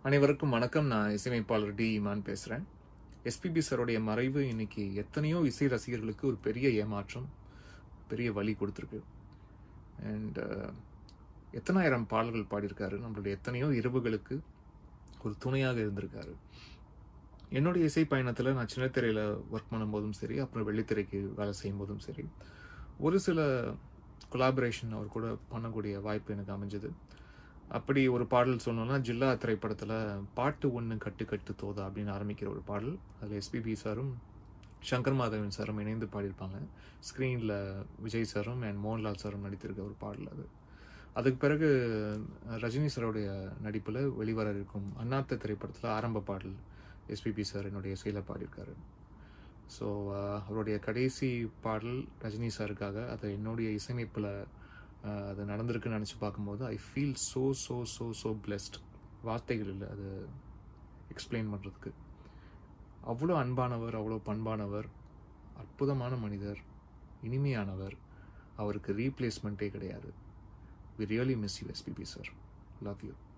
அனைவருக்கும் வணக்கம் நான் இசையமைப்பாளர் டி இமான் பேசுகிறேன் எஸ்பிபி சாரோடைய மறைவு இன்னைக்கு எத்தனையோ இசை ரசிகர்களுக்கு ஒரு பெரிய ஏமாற்றம் பெரிய வழி கொடுத்துருக்கு அண்ட் எத்தனாயிரம் பாடல்கள் பாடியிருக்காரு நம்மளுடைய எத்தனையோ இரவுகளுக்கு ஒரு துணையாக இருந்திருக்காரு என்னுடைய இசை பயணத்தில் நான் சின்ன திரையில் ஒர்க் பண்ணும்போதும் சரி அப்புறம் வெள்ளித்திரைக்கு வேலை செய்யும் போதும் சரி ஒரு சில கொலாபரேஷன் அவர் கூட பண்ணக்கூடிய வாய்ப்பு எனக்கு அமைஞ்சது அப்படி ஒரு பாடல் சொன்னோம்னா ஜில்லா திரைப்படத்தில் பாட்டு ஒன்று கட்டு கட்டு தோதா அப்படின்னு ஆரம்பிக்கிற ஒரு பாடல் அதில் எஸ்பிபி சாரும் சங்கர் மாதவன் சாரும் இணைந்து பாடியிருப்பாங்க ஸ்க்ரீனில் விஜய் சாரும் அண்ட் மோகன்லால் சாரும் நடித்திருக்க ஒரு பாடல் அது அதுக்கு பிறகு ரஜினி சாரோடைய நடிப்பில் வெளிவர இருக்கும் அண்ணாத்த திரைப்படத்தில் ஆரம்ப பாடல் எஸ்பிபி சார் என்னுடைய இசையில் பாடியிருக்காரு ஸோ அவருடைய கடைசி பாடல் ரஜினி சாருக்காக அதை என்னுடைய இசையமைப்பில் அது நடந்திருக்குன்னு நினச்சி பார்க்கும்போது I feel so so so so blessed வார்த்தைகள் இல்லை அது எக்ஸ்பிளைன் பண்ணுறதுக்கு அவ்வளோ அன்பானவர் அவ்வளோ பண்பானவர் அற்புதமான மனிதர் இனிமையானவர் அவருக்கு ரீப்ளேஸ்மெண்ட்டே கிடையாது we really miss you SPB sir love you